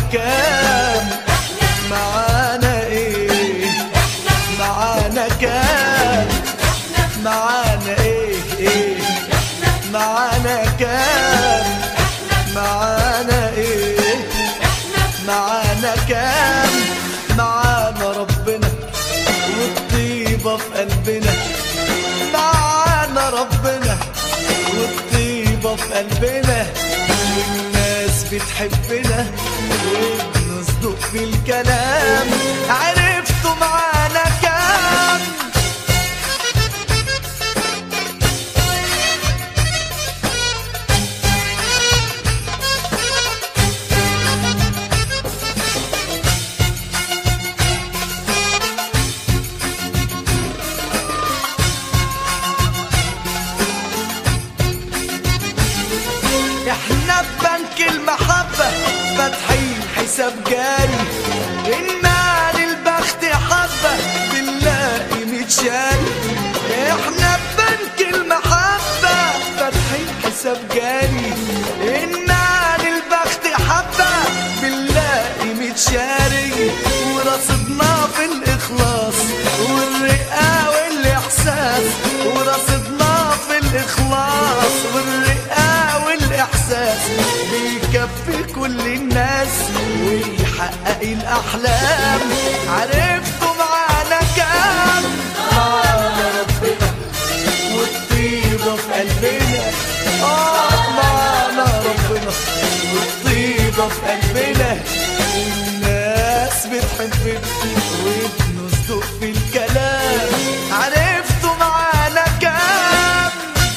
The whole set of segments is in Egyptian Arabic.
كام معانا ايه معانا كام معانا ايه ايه معانا كام معانا ايه معانا كام معانا ربنا والطيبة في قلبنا معانا ربنا والطيبة في قلبنا والناس بتحبنا وبنصدق في الكلام عرفتوا معانا كام احنا في بنك المحبة فاتحين حساب جاري إنا للبخت حبة بنلاقي متشاري احنا في بنك المحبة فاتحين حساب جاري إنا للبخت حبة بنلاقي متشاري ورصدنا في الإخلاص والرئة والإحساس ورصدنا في الإخلاص والرئة والإحساس بيكفي كل الناس ويحقق الأحلام عرفتوا معانا كام معانا ربنا والطيبة في قلبنا آه معانا ربنا والطيبة في قلبنا الناس بتحبنا وبنصدق في الكلام عرفتوا معانا كام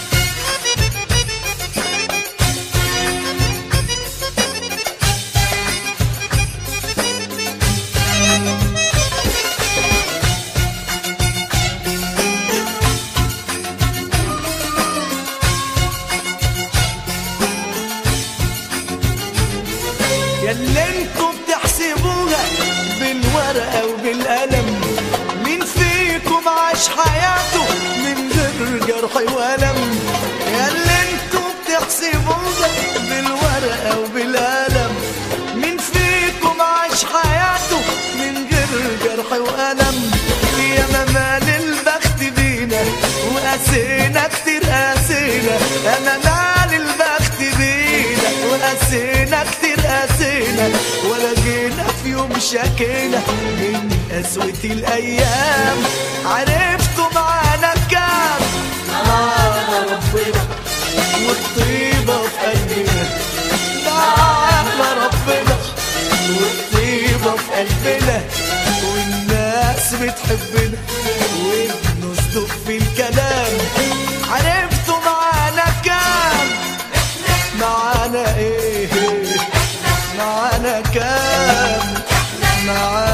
ياللي انتوا بتحسبوها بالورقة وبالقلم مين فيكم عاش حياته من غير جرح وألم ياللي انتوا بتحسبوها بالورقة وبالقلم مين فيكم عاش حياته من غير جرح وألم يا مال البخت بينا وقاسينا كتير قاسينا انا مال البخت بينا وقاسينا كتير قاسينا ولا جينا في يوم شكينا من قسوة الأيام عرفتوا معانا كام معانا ربنا والطيبة في قلبنا معانا ربنا والطيبة في قلبنا والناس بتحبنا وبنصدق في الكلام عرفتوا معانا كام معانا ايه معانا كام معانا